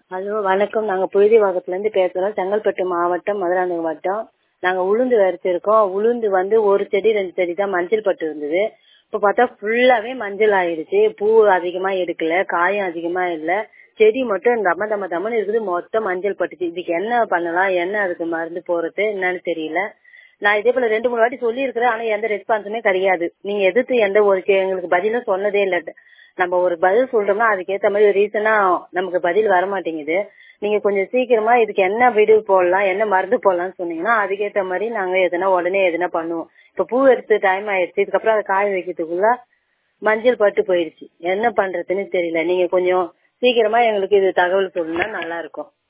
hello வணக்கம் நாங்கள் புழுதிவாக்கத்துலேருந்து பேசுகிறோம் செங்கல்பட்டு மாவட்டம் மதுராந்தகம் வட்டம் நாங்கள் உளுந்து விதைச்சிருக்கோம் உளுந்து வந்து ஒரு செடி ரெண்டு செடி தான் மஞ்சள் பட்டு இருந்தது இப்போ பார்த்தா ஃபுல்லாகவே மஞ்சள் ஆயிடுச்சு பூ அதிகமாக எடுக்கல காயும் அதிகமாக இல்லை செடி மட்டும் தம்ம தம்ம தம்மன்னு இருக்குது மொத்தம் மஞ்சள் பட்டுச்சு இதுக்கு என்ன பண்ணலாம் என்ன அதுக்கு மருந்து போடுறது என்னன்னு தெரியல நான் இதே போல ரெண்டு மூணு வாட்டி சொல்லியிருக்கிறேன் ஆனால் எந்த ரெஸ்பான்ஸுமே கிடையாது நீங்கள் எதிர்த்து எந்த ஒரு கே- எங்களுக்கு பதிலும் சொன்னதே இல்லை நம்ம ஒரு பதில் சொல்றோம்னா அதுக்கேற்ற மாதிரி ஒரு ரீசனா நமக்கு பதில் வர மாட்டேங்குது நீங்க கொஞ்சம் சீக்கிரமா இதுக்கு என்ன வீடியோ போடலாம் என்ன மருந்து போடலாம்னு சொன்னீங்கன்னா அதுக்கேற்ற மாதிரி நாங்க எதனா உடனே எதனா பண்ணுவோம் இப்ப பூ எடுத்து டைம் ஆயிடுச்சு இதுக்கப்புறம் அதை காய வைக்கிறதுக்குள்ள மஞ்சள் பட்டு போயிடுச்சு என்ன பண்றதுன்னு தெரியல நீங்க கொஞ்சம் சீக்கிரமா எங்களுக்கு இது தகவல் சொல்லணும்னா நல்லா இருக்கும்